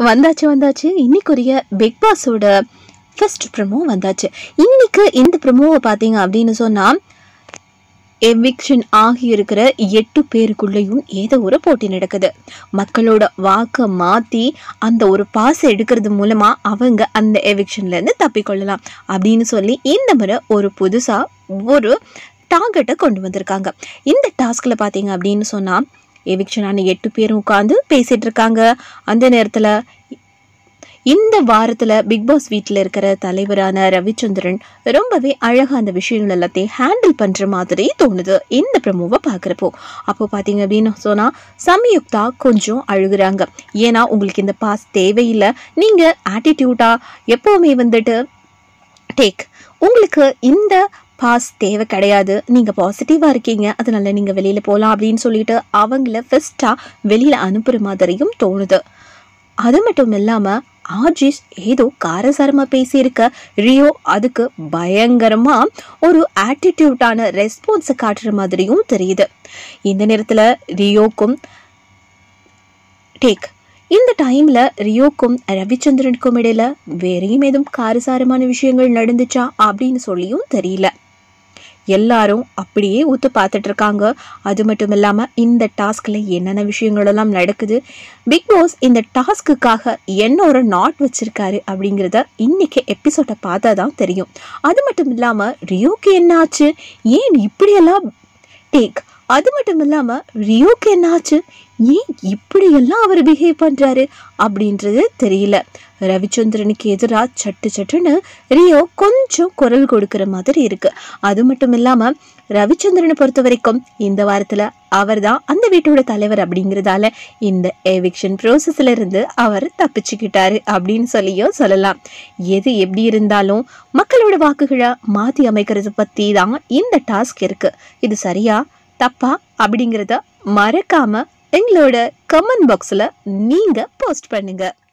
வந்தாச்சு வந்தாச்சு இன்னைக்குரிய பிக் பாஸோட ஃபர்ஸ்ட் ப்ரமோ வந்தாச்சு இன்னைக்கு இந்த ப்ரமோவை பார்த்தீங்க அப்படின்னு சொன்னால் எவிக்ஷன் ஆகி இருக்கிற எட்டு பேருக்குள்ளேயும் ஏதோ ஒரு போட்டி நடக்குது மக்களோட வாக்கை மாற்றி அந்த ஒரு பாஸ் எடுக்கிறது மூலமாக அவங்க அந்த எவிக்ஷன்ல இருந்து தப்பிக்கொள்ளலாம் அப்படின்னு சொல்லி இந்த முறை ஒரு புதுசாக ஒரு டார்கெட்டை கொண்டு வந்திருக்காங்க இந்த டாஸ்கில் பார்த்தீங்க அப்படின்னு சொன்னால் எவிக்ஷனான எட்டு பேரும் உட்காந்து பேசிட்டு இருக்காங்க அந்த நேரத்தில் இந்த வாரத்தில் பிக் பாஸ் வீட்டில் இருக்கிற தலைவரான ரவிச்சந்திரன் ரொம்பவே அழகாக அந்த விஷயங்கள் எல்லாத்தையும் ஹேண்டில் பண்ணுற மாதிரி தோணுது இந்த ப்ரமோவை பார்க்குறப்போ அப்போ பார்த்தீங்க அப்படின்னு சொன்னால் சமயுக்தா கொஞ்சம் அழுகுறாங்க ஏன்னா உங்களுக்கு இந்த பாஸ் தேவையில்லை நீங்கள் ஆட்டிடியூட்டாக எப்போவுமே வந்துட்டு டேக் உங்களுக்கு இந்த பாஸ் தேவை கிடையாது நீங்கள் பாசிட்டிவாக இருக்கீங்க அதனால நீங்கள் வெளியில் போகலாம் அப்படின்னு சொல்லிட்டு அவங்கள ஃபஸ்ட்டாக வெளியில் அனுப்புகிற மாதிரியும் தோணுது அது மட்டும் இல்லாமல் ஆஜிஸ் ஏதோ காரசாரமாக பேசியிருக்க ரியோ அதுக்கு பயங்கரமாக ஒரு ஆட்டிடியூட்டான ரெஸ்பான்ஸை காட்டுற மாதிரியும் தெரியுது இந்த நேரத்தில் ரியோக்கும் டேக் இந்த டைம்ல ரியோக்கும் ரவிச்சந்திரனுக்கும் இடையில வேறையும் ஏதும் காரசாரமான விஷயங்கள் நடந்துச்சா அப்படின்னு சொல்லியும் தெரியல எல்லாரும் அப்படியே ஊத்து பார்த்துட்டு இருக்காங்க அது மட்டும் இல்லாம இந்த டாஸ்க்ல என்னென்ன விஷயங்கள் எல்லாம் நடக்குது பிக் பாஸ் இந்த டாஸ்க்குக்காக என்ன ஒரு நாட் வச்சிருக்காரு அப்படிங்கிறத இன்னைக்கு எபிசோட பார்த்தா தான் தெரியும் அது மட்டும் இல்லாம ரியோக்கு என்ன ஆச்சு ஏன் இப்படியெல்லாம் டேக் அது மட்டும் இல்லாம ரியோக்கு என்ன ஆச்சு ஏன் இப்படியெல்லாம் அவர் பிஹேவ் பண்றாரு அப்படின்றது தெரியல ரவிச்சந்திரனுக்கு எதிராக சட்டு சட்டுன்னு ரியோ கொஞ்சம் குரல் கொடுக்கிற மாதிரி இருக்கு அது மட்டும் இல்லாம ரவிச்சந்திரனை பொறுத்த வரைக்கும் இந்த வாரத்துல அவர் தான் அந்த வீட்டோட தலைவர் அப்படிங்கிறதால இந்த எவிக்ஷன் ப்ரோசஸ்ல இருந்து அவர் தப்பிச்சுக்கிட்டாரு அப்படின்னு சொல்லியும் சொல்லலாம் எது எப்படி இருந்தாலும் மக்களோட வாக்குகளை மாத்தி அமைக்கிறது பத்தி தான் இந்த டாஸ்க் இருக்கு இது சரியா தப்பா அப்படிங்கிறத மறக்காம எங்களோட கமெண்ட் பாக்ஸ்ல நீங்க போஸ்ட் பண்ணுங்க